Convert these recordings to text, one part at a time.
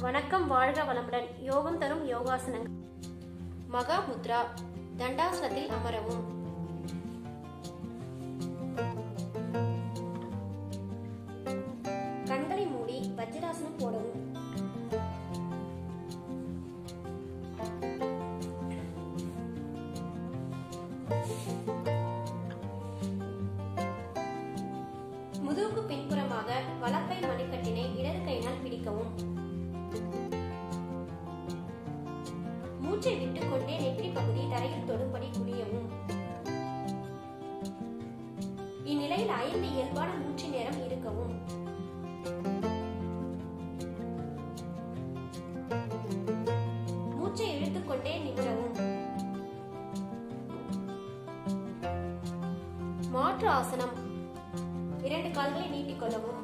வணக்கம் வாழ்க வளமுடன் யோகம் தரும் யோகாசனங்கள் மகா முத்ரா தண்டாசனத்தில் அமரவும் கண்களை மூடி வஜ்ராசனம் போடவும் முதுகுக்கு பின்புறமாக வலக்கை மணிக்கட்டினை இடது கையினால் பிடிக்கவும் மூச்சை விட்டுக்கொண்டே நெற்றி பகுதி தரையில் தொடும்படி குனியவும் இந்நிலையில் ஐந்து இயல்பான மூச்சு நேரம் இருக்கவும் மூச்சை இழுத்துக்கொண்டே நிமிரவும் மாற்று ஆசனம் இரண்டு கால்களை நீட்டிக் கொள்ளவும்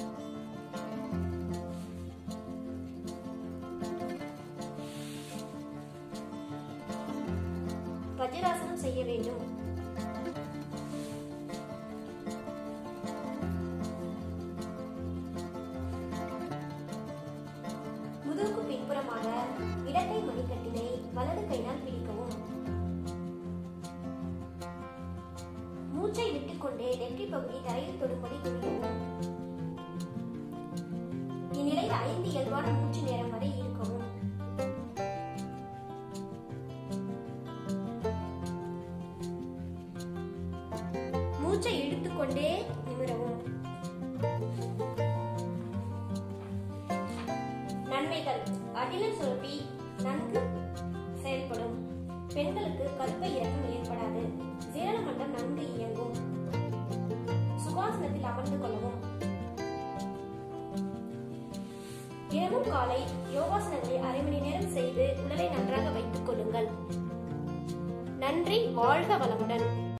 வஜ்ராசனம் செய்ய வேண்டும் முதுகுக்கு பின்புறமாக இடக்கை மணிக்கட்டினை வலது கையினால் பிடிக்கவும் மூச்சை விட்டுக்கொண்டே நெற்றி பகுதி தரையில் தொடும்படி குடிக்கவும் இந்நிலையில் ஐந்து இயல்பான மூச்சு நேரம் வரை இருக்கவும் மூச்சை இழுத்துக்கொண்டே நிமிரவும் நன்மைகள் அடில சுரப்பி நன்கு செயல்படும் பெண்களுக்கு கற்ப இறக்கம் ஏற்படாது ஜீரண மண்டலம் நன்கு இயங்கும் சுகாசனத்தில் அமர்ந்து கொள்ளவும் தினமும் காலை யோகாசனங்களை அரை மணி நேரம் செய்து உடலை நன்றாக வைத்துக் கொள்ளுங்கள் நன்றி வாழ்க வளமுடன்